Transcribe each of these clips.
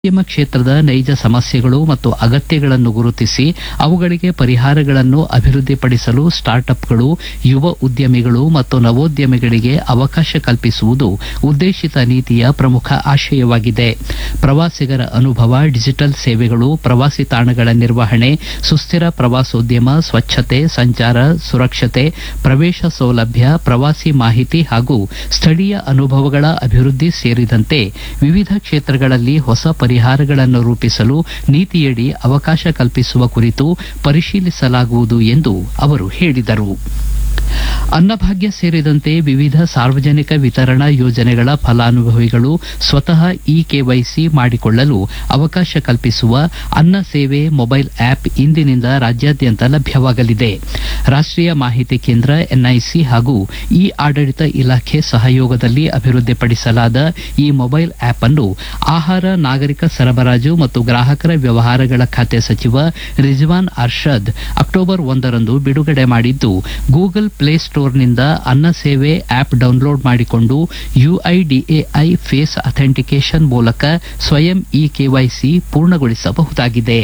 ಉದ್ಯಮ ಕ್ಷೇತ್ರದ ನೈಜ ಸಮಸ್ಯೆಗಳು ಮತ್ತು ಅಗತ್ಯಗಳನ್ನು ಗುರುತಿಸಿ ಅವುಗಳಿಗೆ ಪರಿಹಾರಗಳನ್ನು ಅಭಿವೃದ್ಧಿಪಡಿಸಲು ಸ್ಟಾರ್ಟ್ಅಪ್ಗಳು ಯುವ ಉದ್ಯಮಿಗಳು ಮತ್ತು ನವೋದ್ಯಮಿಗಳಿಗೆ ಅವಕಾಶ ಕಲ್ಪಿಸುವುದು ಉದ್ದೇಶಿತ ನೀತಿಯ ಪ್ರಮುಖ ಆಶಯವಾಗಿದೆ ಪ್ರವಾಸಿಗರ ಅನುಭವ ಡಿಜಿಟಲ್ ಸೇವೆಗಳು ಪ್ರವಾಸಿ ತಾಣಗಳ ನಿರ್ವಹಣೆ ಸುಸ್ಥಿರ ಪ್ರವಾಸೋದ್ಯಮ ಸ್ವಚ್ಛತೆ ಸಂಚಾರ ಸುರಕ್ಷತೆ ಪ್ರವೇಶ ಸೌಲಭ್ಯ ಪ್ರವಾಸಿ ಮಾಹಿತಿ ಹಾಗೂ ಸ್ಥಳೀಯ ಅನುಭವಗಳ ಅಭಿವೃದ್ಧಿ ಸೇರಿದಂತೆ ವಿವಿಧ ಕ್ಷೇತ್ರಗಳಲ್ಲಿ ಹೊಸ ಪರಿಹಾರಗಳನ್ನು ರೂಪಿಸಲು ನೀತಿಯಡಿ ಅವಕಾಶ ಕಲ್ಪಿಸುವ ಕುರಿತು ಪರಿಶೀಲಿಸಲಾಗುವುದು ಎಂದು ಅವರು ಹೇಳಿದರು ಅನ್ನಭಾಗ್ಯ ಸೇರಿದಂತೆ ವಿವಿಧ ಸಾರ್ವಜನಿಕ ವಿತರಣಾ ಯೋಜನೆಗಳ ಫಲಾನುಭವಿಗಳು ಸ್ವತಃ ಇ ಕೆವೈಸಿ ಮಾಡಿಕೊಳ್ಳಲು ಅವಕಾಶ ಕಲ್ಪಿಸುವ ಅನ್ನ ಸೇವೆ ಮೊಬೈಲ್ ಆಪ್ ಇಂದಿನಿಂದ ರಾಜ್ಯಾದ್ಯಂತ ಲಭ್ಯವಾಗಲಿದೆ ರಾಷ್ಟೀಯ ಮಾಹಿತಿ ಕೇಂದ್ರ ಎನ್ಐಸಿ ಹಾಗೂ ಇ ಆಡಳಿತ ಇಲಾಖೆ ಸಹಯೋಗದಲ್ಲಿ ಅಭಿವೃದ್ಧಿಪಡಿಸಲಾದ ಈ ಮೊಬೈಲ್ ಆಪ್ ಅನ್ನು ಆಹಾರ ನಾಗರಿಕ ಸರಬರಾಜು ಮತ್ತು ಗ್ರಾಹಕರ ವ್ಯವಹಾರಗಳ ಖಾತೆ ಸಚಿವ ರಿಜ್ವಾನ್ ಅರ್ಷದ್ ಅಕ್ಟೋಬರ್ ಒಂದರಂದು ಬಿಡುಗಡೆ ಮಾಡಿದ್ದು ಗೂಗಲ್ ಪ್ಲೇ ಸ್ಟೋರ್ನಿಂದ ಅನ್ನ ಸೇವೆ ಆಪ್ ಡೌನ್ಲೋಡ್ ಮಾಡಿಕೊಂಡು ಯುಐಡಿಎಐ ಫೇಸ್ ಅಥೆಂಟಿಕೇಷನ್ ಮೂಲಕ ಸ್ವಯಂ ಇ ಕೆವೈಸಿ ಪೂರ್ಣಗೊಳಿಸಬಹುದಾಗಿದೆ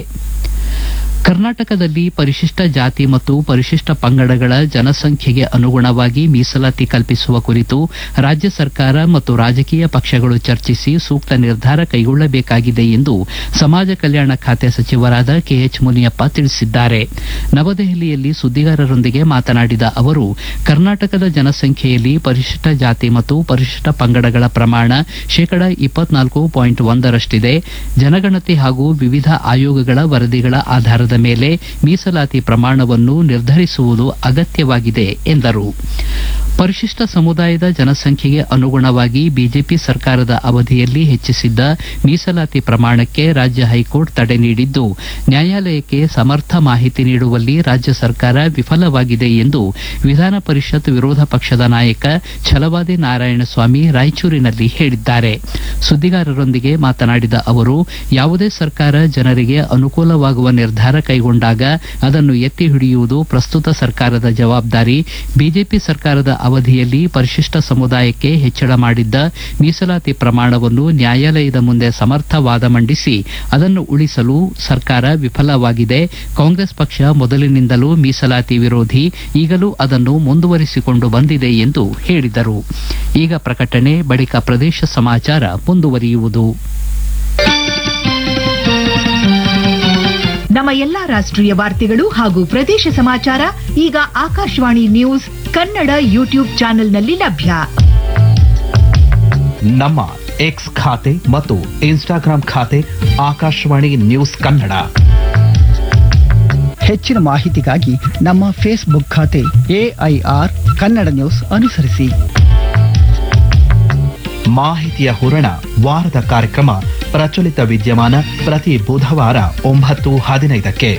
ಕರ್ನಾಟಕದಲ್ಲಿ ಪರಿಶಿಷ್ಟ ಜಾತಿ ಮತ್ತು ಪರಿಶಿಷ್ಟ ಪಂಗಡಗಳ ಜನಸಂಖ್ಯೆಗೆ ಅನುಗುಣವಾಗಿ ಮೀಸಲಾತಿ ಕಲ್ಪಿಸುವ ಕುರಿತು ರಾಜ್ಯ ಸರ್ಕಾರ ಮತ್ತು ರಾಜಕೀಯ ಪಕ್ಷಗಳು ಚರ್ಚಿಸಿ ಸೂಕ್ತ ನಿರ್ಧಾರ ಕೈಗೊಳ್ಳಬೇಕಾಗಿದೆ ಎಂದು ಸಮಾಜ ಕಲ್ಯಾಣ ಖಾತೆ ಸಚಿವರಾದ ಕೆಎಚ್ ಮುನಿಯಪ್ಪ ತಿಳಿಸಿದ್ದಾರೆ ನವದೆಹಲಿಯಲ್ಲಿ ಸುದ್ದಿಗಾರರೊಂದಿಗೆ ಮಾತನಾಡಿದ ಅವರು ಕರ್ನಾಟಕದ ಜನಸಂಖ್ಯೆಯಲ್ಲಿ ಪರಿಶಿಷ್ಟ ಜಾತಿ ಮತ್ತು ಪರಿಶಿಷ್ಟ ಪಂಗಡಗಳ ಪ್ರಮಾಣ ಶೇಕಡ ಇಪ್ಪತ್ನಾಲ್ಕು ಪಾಯಿಂಟ್ ಒಂದರಷ್ಟಿದೆ ಜನಗಣತಿ ಹಾಗೂ ವಿವಿಧ ಆಯೋಗಗಳ ವರದಿಗಳ ಆಧಾರದ ಮೇಲೆ ಮೀಸಲಾತಿ ಪ್ರಮಾಣವನ್ನು ನಿರ್ಧರಿಸುವುದು ಅಗತ್ಯವಾಗಿದೆ ಎಂದರು ಪರಿಶಿಷ್ಟ ಸಮುದಾಯದ ಜನಸಂಖ್ಯೆಗೆ ಅನುಗುಣವಾಗಿ ಬಿಜೆಪಿ ಸರ್ಕಾರದ ಅವಧಿಯಲ್ಲಿ ಹೆಚ್ಚಿಸಿದ್ದ ಮೀಸಲಾತಿ ಪ್ರಮಾಣಕ್ಕೆ ರಾಜ್ಯ ಹೈಕೋರ್ಟ್ ತಡೆ ನೀಡಿದ್ದು ನ್ಯಾಯಾಲಯಕ್ಕೆ ಸಮರ್ಥ ಮಾಹಿತಿ ನೀಡುವಲ್ಲಿ ರಾಜ್ಯ ಸರ್ಕಾರ ವಿಫಲವಾಗಿದೆ ಎಂದು ವಿಧಾನ ಪರಿಷತ್ ವಿರೋಧ ಪಕ್ಷದ ನಾಯಕ ಛಲವಾದಿ ನಾರಾಯಣಸ್ವಾಮಿ ರಾಯಚೂರಿನಲ್ಲಿ ಹೇಳಿದ್ದಾರೆ ಸುದ್ದಿಗಾರರೊಂದಿಗೆ ಮಾತನಾಡಿದ ಅವರು ಯಾವುದೇ ಸರ್ಕಾರ ಜನರಿಗೆ ಅನುಕೂಲವಾಗುವ ನಿರ್ಧಾರ ಕೈಗೊಂಡಾಗ ಅದನ್ನು ಎತ್ತಿ ಹಿಡಿಯುವುದು ಪ್ರಸ್ತುತ ಸರ್ಕಾರದ ಜವಾಬ್ದಾರಿ ಬಿಜೆಪಿ ಸರ್ಕಾರದ ಅವಧಿಯಲ್ಲಿ ಪರಿಶಿಷ್ಟ ಸಮುದಾಯಕ್ಕೆ ಹೆಚ್ಚಳ ಮಾಡಿದ್ದ ಮೀಸಲಾತಿ ಪ್ರಮಾಣವನ್ನು ನ್ಯಾಯಾಲಯದ ಮುಂದೆ ಸಮರ್ಥ ವಾದ ಮಂಡಿಸಿ ಅದನ್ನು ಉಳಿಸಲು ಸರ್ಕಾರ ವಿಫಲವಾಗಿದೆ ಕಾಂಗ್ರೆಸ್ ಪಕ್ಷ ಮೊದಲಿನಿಂದಲೂ ಮೀಸಲಾತಿ ವಿರೋಧಿ ಈಗಲೂ ಅದನ್ನು ಮುಂದುವರಿಸಿಕೊಂಡು ಬಂದಿದೆ ಎಂದು ಹೇಳಿದರು ಈಗ ಪ್ರಕಟಣೆ ಬಳಿಕ ಪ್ರದೇಶ ಸಮಾಚಾರ ಮುಂದುವರಿಯುವುದು ನಮ್ಮ ಎಲ್ಲಾ ರಾಷ್ಟ್ರೀಯ ವಾರ್ತೆಗಳು ಹಾಗೂ ಪ್ರದೇಶ ಸಮಾಚಾರ ಈಗ ಆಕಾಶವಾಣಿ ನ್ಯೂಸ್ ಕನ್ನಡ ಯೂಟ್ಯೂಬ್ ಚಾನೆಲ್ನಲ್ಲಿ ಲಭ್ಯ ನಮ್ಮ ಎಕ್ಸ್ ಖಾತೆ ಮತ್ತು ಇನ್ಸ್ಟಾಗ್ರಾಂ ಖಾತೆ ಆಕಾಶವಾಣಿ ನ್ಯೂಸ್ ಕನ್ನಡ ಹೆಚ್ಚಿನ ಮಾಹಿತಿಗಾಗಿ ನಮ್ಮ ಫೇಸ್ಬುಕ್ ಖಾತೆ ಎಐಆರ್ ಕನ್ನಡ ನ್ಯೂಸ್ ಅನುಸರಿಸಿ ಮಾಹಿತಿಯ ಹೂರಣ ವಾರದ ಕಾರ್ಯಕ್ರಮ ಪ್ರಚಲಿತ ವಿದ್ಯಮಾನ ಪ್ರತಿ ಬುಧವಾರ ಒಂಬತ್ತು ಹದಿನೈದಕ್ಕೆ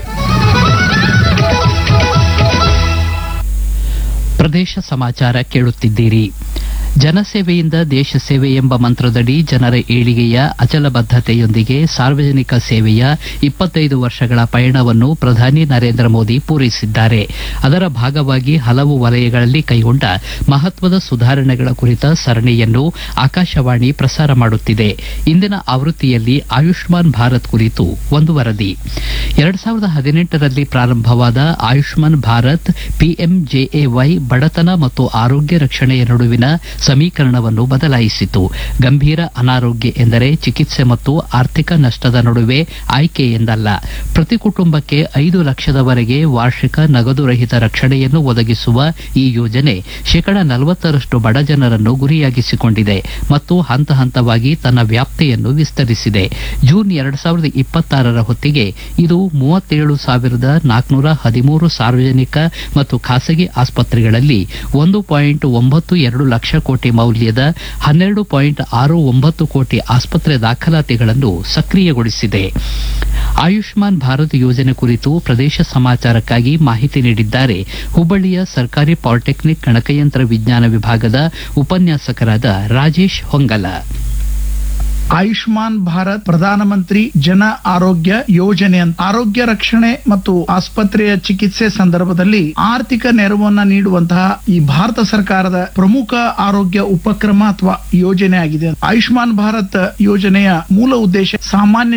ಪ್ರದೇಶ ಸಮಾಚಾರ ಕೇಳುತ್ತಿದ್ದೀರಿ ಜನಸೇವೆಯಿಂದ ದೇಶ ಸೇವೆ ಎಂಬ ಮಂತ್ರದಡಿ ಜನರ ಏಳಿಗೆಯ ಅಚಲ ಬದ್ಧತೆಯೊಂದಿಗೆ ಸಾರ್ವಜನಿಕ ಸೇವೆಯ ಇಪ್ಪತ್ತೈದು ವರ್ಷಗಳ ಪಯಣವನ್ನು ಪ್ರಧಾನಿ ನರೇಂದ್ರ ಮೋದಿ ಪೂರೈಸಿದ್ದಾರೆ ಅದರ ಭಾಗವಾಗಿ ಹಲವು ವಲಯಗಳಲ್ಲಿ ಕೈಗೊಂಡ ಮಹತ್ವದ ಸುಧಾರಣೆಗಳ ಕುರಿತ ಸರಣಿಯನ್ನು ಆಕಾಶವಾಣಿ ಪ್ರಸಾರ ಮಾಡುತ್ತಿದೆ ಇಂದಿನ ಆವೃತ್ತಿಯಲ್ಲಿ ಆಯುಷ್ಮಾನ್ ಭಾರತ್ ಕುರಿತು ಒಂದು ವರದಿ ಎರಡ್ ಸಾವಿರದ ಹದಿನೆಂಟರಲ್ಲಿ ಪ್ರಾರಂಭವಾದ ಆಯುಷ್ಮಾನ್ ಭಾರತ್ ಪಿಎಂಜೆಎವೈ ಬಡತನ ಮತ್ತು ಆರೋಗ್ಯ ರಕ್ಷಣೆಯ ನಡುವಿನ ಸಮೀಕರಣವನ್ನು ಬದಲಾಯಿಸಿತು ಗಂಭೀರ ಅನಾರೋಗ್ಯ ಎಂದರೆ ಚಿಕಿತ್ಸೆ ಮತ್ತು ಆರ್ಥಿಕ ನಷ್ಟದ ನಡುವೆ ಆಯ್ಕೆ ಎಂದಲ್ಲ ಪ್ರತಿ ಕುಟುಂಬಕ್ಕೆ ಐದು ಲಕ್ಷದವರೆಗೆ ವಾರ್ಷಿಕ ನಗದು ರಹಿತ ರಕ್ಷಣೆಯನ್ನು ಒದಗಿಸುವ ಈ ಯೋಜನೆ ಶೇಕಡ ನಲವತ್ತರಷ್ಟು ಬಡ ಜನರನ್ನು ಗುರಿಯಾಗಿಸಿಕೊಂಡಿದೆ ಮತ್ತು ಹಂತ ಹಂತವಾಗಿ ತನ್ನ ವ್ಯಾಪ್ತಿಯನ್ನು ವಿಸ್ತರಿಸಿದೆ ಜೂನ್ ಎರಡ್ ಸಾವಿರದ ಇಪ್ಪತ್ತಾರರ ಹೊತ್ತಿಗೆ ಇದು ಮೂವತ್ತೇಳು ಸಾವಿರದ ನಾಲ್ಕುನೂರ ಹದಿಮೂರು ಸಾರ್ವಜನಿಕ ಮತ್ತು ಖಾಸಗಿ ಆಸ್ಪತ್ರೆಗಳಲ್ಲಿ ಒಂದು ಪಾಯಿಂಟ್ ಒಂಬತ್ತು ಎರಡು ಲಕ್ಷ ಕೋಟಿ ಮೌಲ್ಯದ ಹನ್ನೆರಡು ಪಾಯಿಂಟ್ ಆರು ಒಂಬತ್ತು ಕೋಟಿ ಆಸ್ಪತ್ರೆ ದಾಖಲಾತಿಗಳನ್ನು ಸಕ್ರಿಯಗೊಳಿಸಿದೆ ಆಯುಷ್ಮಾನ್ ಭಾರತ್ ಯೋಜನೆ ಕುರಿತು ಪ್ರದೇಶ ಸಮಾಚಾರಕ್ಕಾಗಿ ಮಾಹಿತಿ ನೀಡಿದ್ದಾರೆ ಹುಬ್ಬಳ್ಳಿಯ ಸರ್ಕಾರಿ ಪಾಲಿಟೆಕ್ನಿಕ್ ಗಣಕಯಂತ್ರ ವಿಜ್ಞಾನ ವಿಭಾಗದ ಉಪನ್ಯಾಸಕರಾದ ರಾಜೇಶ್ ಹೊಂಗಲ ಆಯುಷ್ಮಾನ್ ಭಾರತ್ ಪ್ರಧಾನಮಂತ್ರಿ ಜನ ಆರೋಗ್ಯ ಯೋಜನೆ ಅಂತ ಆರೋಗ್ಯ ರಕ್ಷಣೆ ಮತ್ತು ಆಸ್ಪತ್ರೆಯ ಚಿಕಿತ್ಸೆ ಸಂದರ್ಭದಲ್ಲಿ ಆರ್ಥಿಕ ನೆರವನ್ನ ನೀಡುವಂತಹ ಈ ಭಾರತ ಸರ್ಕಾರದ ಪ್ರಮುಖ ಆರೋಗ್ಯ ಉಪಕ್ರಮ ಅಥವಾ ಯೋಜನೆ ಆಗಿದೆ ಆಯುಷ್ಮಾನ್ ಭಾರತ್ ಯೋಜನೆಯ ಮೂಲ ಉದ್ದೇಶ ಸಾಮಾನ್ಯ